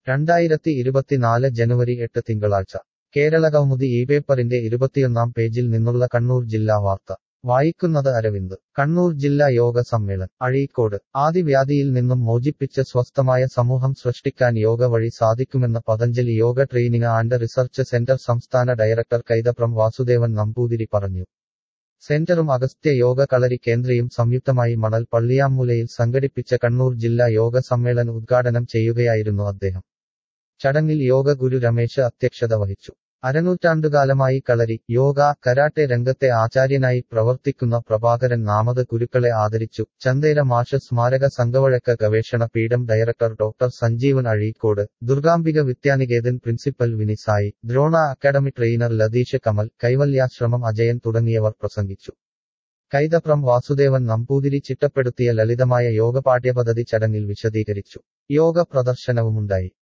രണ്ടായിരത്തി ഇരുപത്തിനാല് ജനുവരി എട്ട് തിങ്കളാഴ്ച കേരളകൗമുദി ഈ പേപ്പറിന്റെ ഇരുപത്തിയൊന്നാം പേജിൽ നിന്നുള്ള കണ്ണൂർ ജില്ലാ വാർത്ത വായിക്കുന്നത് അരവിന്ദ് കണ്ണൂർ ജില്ലാ യോഗ സമ്മേളൻ അഴീക്കോട് ആദിവ്യാധിയിൽ നിന്നും മോചിപ്പിച്ച് സ്വസ്ഥമായ സമൂഹം സൃഷ്ടിക്കാൻ യോഗ വഴി സാധിക്കുമെന്ന് Patanjali yoga training and research centre സംസ്ഥാന ഡയറക്ടർ കൈതപ്രം വാസുദേവൻ നമ്പൂതിരി പറഞ്ഞു സെന്ററും അഗസ്ത്യ യോഗ കളരി കേന്ദ്രയും സംയുക്തമായി മണൽ പള്ളിയാമൂലയിൽ സംഘടിപ്പിച്ച കണ്ണൂർ ജില്ലാ യോഗ സമ്മേളൻ ഉദ്ഘാടനം ചെയ്യുകയായിരുന്നു അദ്ദേഹം ചടങ്ങിൽ യോഗ ഗുരു രമേശ് അധ്യക്ഷത വഹിച്ചു അരനൂറ്റാണ്ടുകാലമായി കളരി യോഗ കരാട്ടെ രംഗത്തെ ആചാര്യനായി പ്രവർത്തിക്കുന്ന പ്രഭാകരൻ നാമത് ഗുരുക്കളെ ആദരിച്ചു ചന്തേര മാഷ് സ്മാരക സംഘവഴക്ക ഗവേഷണ പീഠം director doctor Sanjeevan Azhikode Durgambika Vidyaniketan principal Vinisai Drona academy trainer Latheesh Kamal Kaivalyashramam Ajayan തുടങ്ങിയവർ പ്രസംഗിച്ചു കൈതപ്രം വാസുദേവൻ നമ്പൂതിരി ചിട്ടപ്പെടുത്തിയ ലളിതമായ യോഗ പാഠ്യപദ്ധതി ചടങ്ങിൽ വിശദീകരിച്ചു യോഗ പ്രദർശനവുമുണ്ടായി